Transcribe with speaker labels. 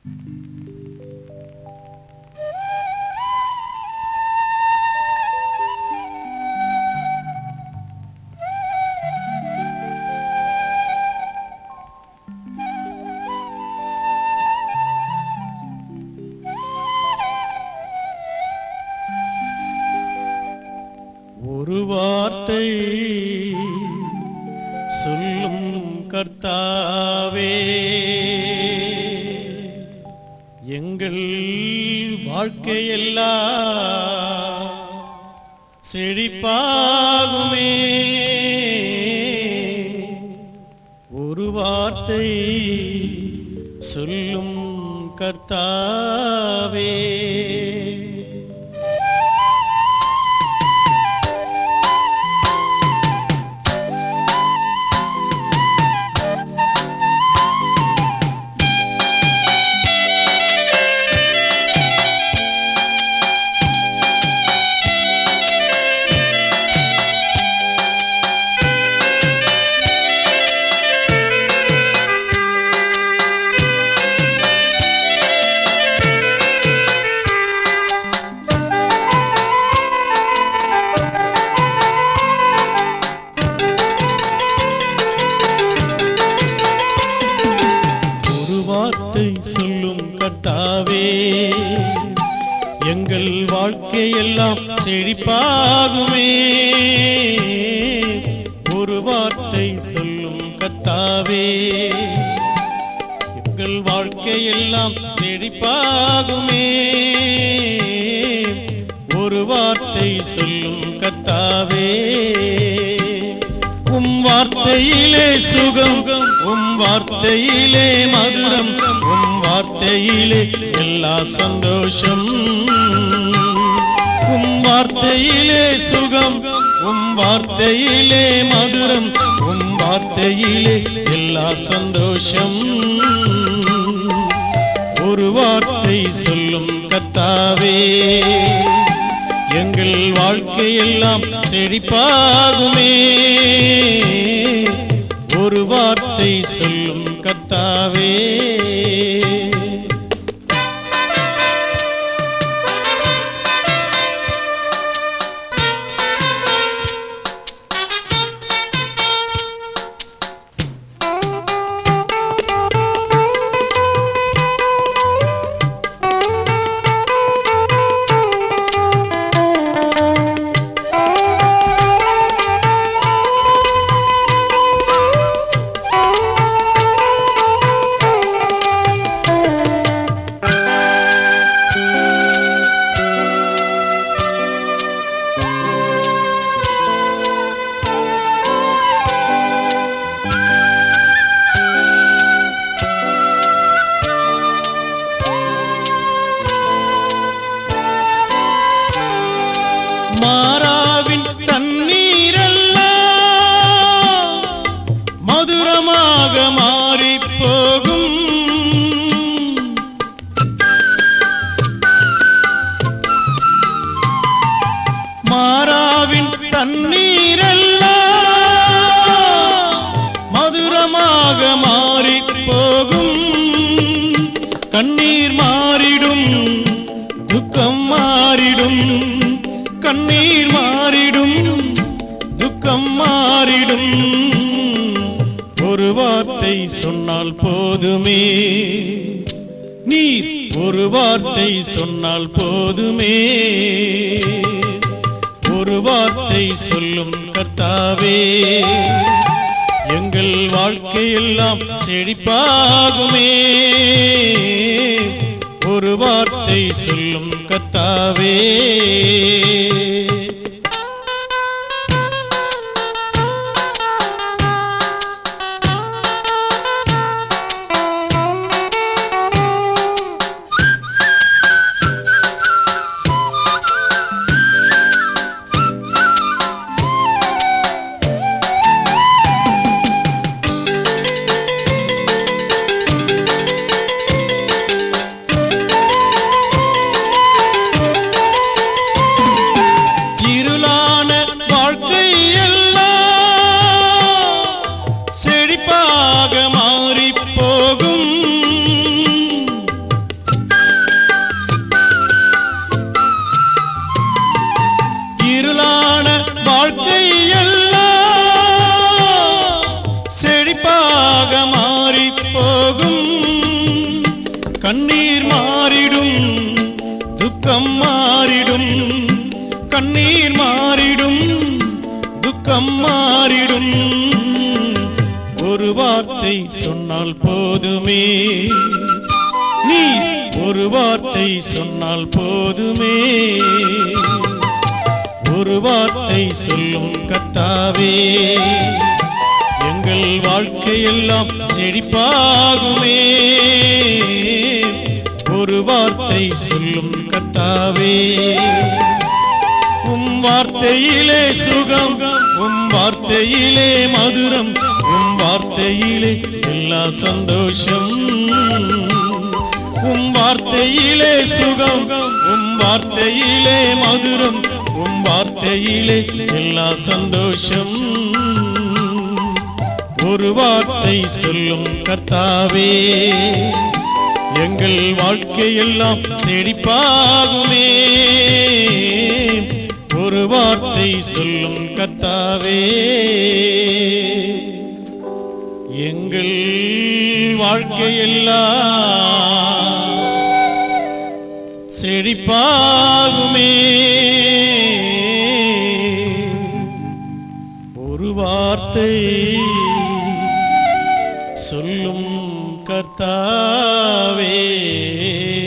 Speaker 1: ஒரு வார்த்தை சொல்லும் கர்த்தாவே எங்கள் வாழ்க்கையெல்லாம் செழிப்பாகுமே ஒரு வார்த்தை சொல்லும் கர்த்தாவே ஒரு வார்த்தை சொல்லும் கர்த்தாவே எங்கள் வாழ்க்கையெல்லாம் செழிப்பாகுமே ஒரு வார்த்தை சொல்லும் கர்த்தாவே எங்கள் வாழ்க்கையெல்லாம் செழிப்பாகுமே ஒரு வார்த்தை சொல்லும் கர்த்தாவே உம் வார்த்தையிலே சுகம் உம் வார்த்தையிலே மதுரம் உம் வார்த்தையிலே எல்லா சந்தோஷம் உம் வார்த்தையிலே சுகம் உம் வார்த்தையிலே மதுரம் உம் வார்த்தையிலே எல்லா சந்தோஷம் ஒரு வார்த்தை சொல்லும் கத்தாவே எங்கள் வாழ்க்கையெல்லாம் செழிப்பாகுமே ஒரு வார்த்தை சொல்லும் கத்தாவே மாறாவின் தண்ணீரெல்லாம் மதுரமாக மாறிப் போகும் மாறாவின் தண்ணீரெல்லாம் மதுரமாக மாறிப் போகும் கண்ணீர் மாறிடும் துக்கம் மாறிடும் கண்ணீர் மாறிடும் துக்கம் மாறிடும் ஒரு வார்த்தை சொன்னால் போதுமே நீர் ஒரு வார்த்தை சொன்னால் போதுமே ஒரு வார்த்தை சொல்லும் கர்த்தாவே எங்கள் வாழ்க்கையெல்லாம் செழிப்பாகுமே ஒரு வார்த்தை சொல்லும் கர்த்தாவே கண்ணீர் மாறிடும் துக்கம் மாறிடும் கண்ணீர் மாறிடும் துக்கம் மாறிடும் ஒரு வார்த்தை சொன்னால் போதுமே நீ ஒரு வார்த்தை சொன்னால் போதுமே ஒரு வார்த்தை சொல்லும் கத்தாவே எங்கள் வாழ்க்கையெல்லாம் செழிப்பாகுமே ஒரு வார்த்தை சொல்லும் கத்தாவே உம் வார்த்தையிலே சுகம் உம் வார்த்தையிலே மதுரம் உம் வார்த்தையிலே எல்லா சந்தோஷம் உம் வார்த்தையிலே சுகம் உம் வார்த்தையிலே மதுரம் உம் வார்த்தையிலே எல்லா சந்தோஷம் ஒரு வார்த்தை சொல்லும் கர்த்தாவே எங்கள் வாழ்க்கையெல்லாம் செழிப்பாகுமே ஒரு வார்த்தை சொல்லும் கர்த்தாவே எங்கள் வாழ்க்கையெல்லாம் செழிப்பாகுமே ஒரு வார்த்தை சொல்லும் கர்த்தாவே